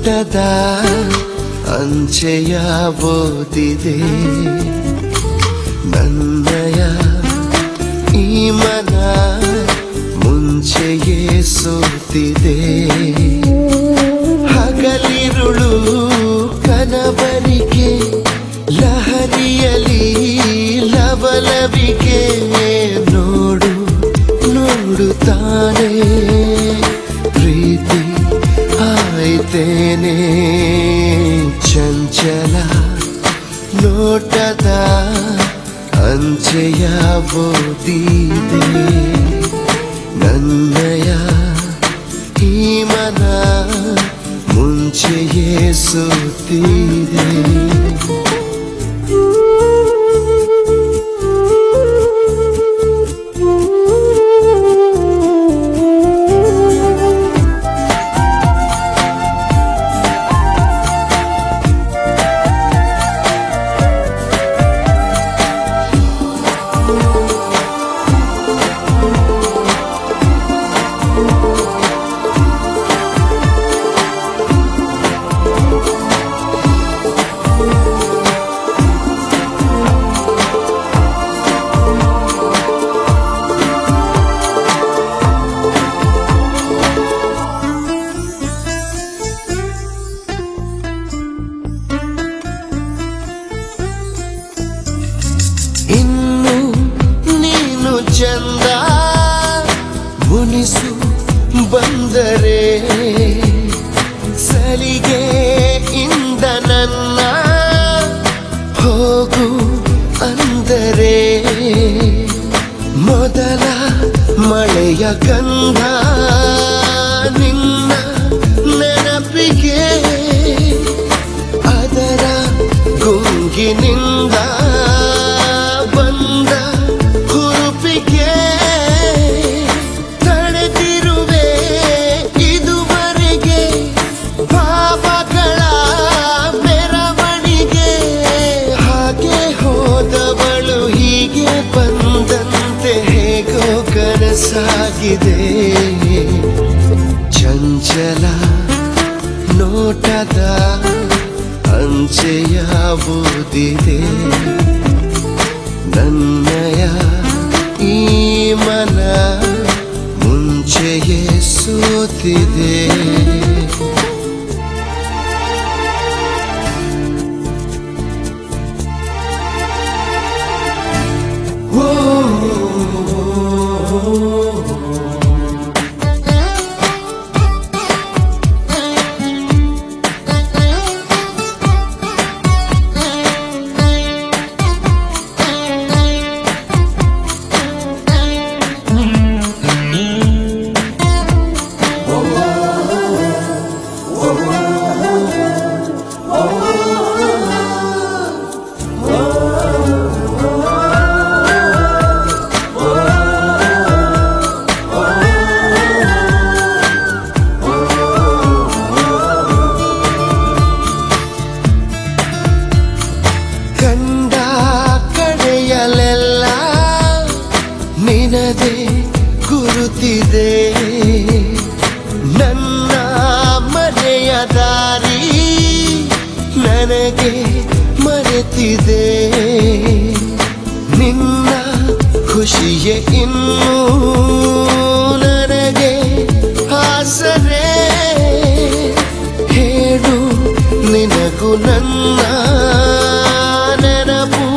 ನೋಟದ ಅಂಚೆಯ ಓದಿದೆ ನನ್ನಯ ಈ ಮನ ಮುಂಚೆಯೇ ಸೋತಿದೆ ಹಗಲಿರುಳು ಕನವರಿಕೆ ಲಹರಿಯಲಿ ಲವಲವಿಕೆ ನೋಡು ನೋಡುತ್ತಾನೆ ಪ್ರೀತಿ ಆಯ್ತೇನೆ ಚಂಚಲ ನೋಟದ ಅಂಚೆಯ ಓದಿದೆ ನನ್ನಯ ಈ ಮನ ಮುಂಚೆಯೇ ಸುತ್ತಿದೆ ಇನ್ನು ನೀನು ಚಂದ ಮುನಿಸು ಬಂದರೆ ಸಲಿಗೆ ಇಂದ ನನ್ನ ಹೋಗು ಅಂದರೆ ಮೊದಲ ಮಳೆಯ ಗಂಧ ನಿನ್ನ ನೆನಪಿಗೆ ಅದರ ಗುಂಗಿನಿಂದ ಬಂದ ಹುರುಪಿಗೆ ತಡೆದಿರುವೆ ಇದುವರೆಗೆ ಭಾವಗಳ ಮೆರವಣಿಗೆ ಹಾಗೆ ಹೋದವಳು ಹೀಗೆ ಬಂದಂತೆ ಹೇಗೋ ಕನಸಾಗಿದೆ ಚಂಚಲ ನೋಟದ ಅಂಚೆಯ ಓದಿದೆ ನನ್ನಯ ಈ ಮನ ಮುಂಚೆಯೇ ಸೋತಿದೆ ಕಂಡ ಕಡೆಯಲೆಲ್ಲ ನಿನದೆ ಗುರುತಿದೆ ನನ್ನ ಮನೆಯ ದಾರಿ ನನಗೆ ಮರೆತಿದೆ ನಿನ್ನ ಖುಷಿಯ ಇನ್ನೂ ನನಗೆ ಆಸರೆ ಹೇಳು ನಿನಗೂ ನನ್ನ ನೆನಪು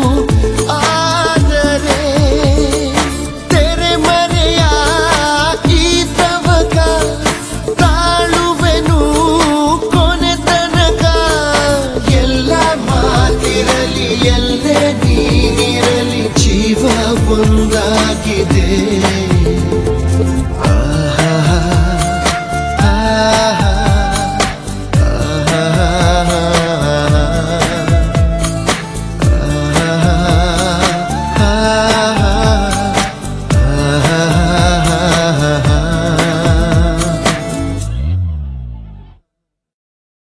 ಆದರೆ ತೆರೆ ಮರೆಯ ಈ ತವಕ ತಾಳುವೆನು ಕೊನೆ ತನಕ ಎಲ್ಲ ಮಾತಿರಲಿ ಎಲ್ಲೇ ನೀನಿರಲಿ ಜೀವ ಒಂದಾಗಿದೆ